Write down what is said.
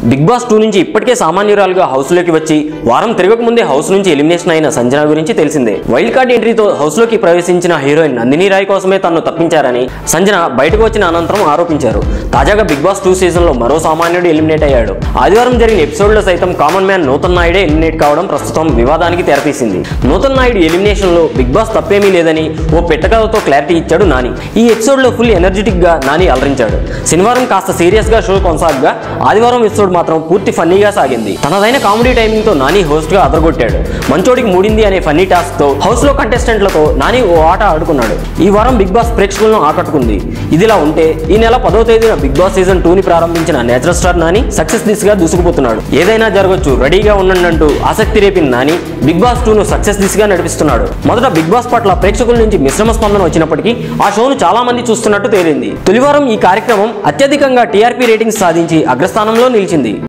big Boss two నుంచి ఇప్పటికే సామాన్యురాలుగా house లోకి వచ్చి వారం తిరగక ముందే హౌస్ నుంచి ఎలిమినేషన్ అయిన సంజన గురించి తెలిసిందే వైల్డ్ కార్డ్ ఎంట్రీతో హౌస్ లోకి ప్రవేశించిన హీరోయిన్ నందిని రాయ్ కోసమే తనను తప్పించారని సంజన బయటకు వచ్చిన అనంతరం ఆరోపించారు తాజాగా బిగ్ బాస్ టూ సీజన్ లో మరో సామాన్యుడు ఎలిమినేట్ అయ్యాడు ఆదివారం జరిగిన ఎపిసోడ్ లో సైతం కామన్ మ్యాన్ నూతన్ నాయుడే ఎలిమినేట్ కావడం ప్రస్తుతం వివాదానికి తెరతీసింది నూతన్ నాయుడు ఎలిమినేషన్ లో బిగ్ బాస్ తప్పేమీ లేదని ఓ పెట్టకథతో క్లారిటీ ఇచ్చాడు నాని ఈ ఎపిసోడ్ లో ఫుల్ ఎనర్జెటిక్ గా నాని అలరించాడు శనివారం కాస్త సీరియస్ గా షో కొనసాగగా ఆదివారం ఎపిసోడ్ మాత్రం పూర్తి ఫన్నీగా సాగింది తనదైన కామెడీ టైమింగ్ తో నాని హోస్ట్ గా అదరగొట్టాడు మంచోడికి మూడింది అనే ఫన్నీ టాస్క్ తో హౌస్ లో కంటెస్టెంట్లతో నాని ఓ ఆట ఆడుకున్నాడు ఈ వారం బిగ్ బాస్ ప్రేక్షకులను ఆకట్టుకుంది ఇదిలా ఉంటే ఈ నెల పదో తేదీన బిగ్ బాస్ సీజన్ టూ ని ప్రారంభించిన నేచురల్ స్టార్ నాని సక్సెస్ దిశగా దూసుకుపోతున్నాడు ఏదైనా జరగచ్చు రెడీగా ఉండండి అంటూ ఆసక్తి రేపిన నాని బిగ్ బాస్ టూ ను సక్సెస్ దిశగా నడిపిస్తున్నాడు మొదట బిగ్ బాస్ పట్ల ప్రేక్షకుల నుంచి మిశ్రమ స్పందన వచ్చినప్పటికీ ఆ షోను చాలా మంది చూస్తున్నట్టు తేలింది తొలివారం ఈ కార్యక్రమం అత్యధికంగా టీఆర్పీ రేటింగ్స్ సాధించి అగ్రస్థానంలో నిలిచింది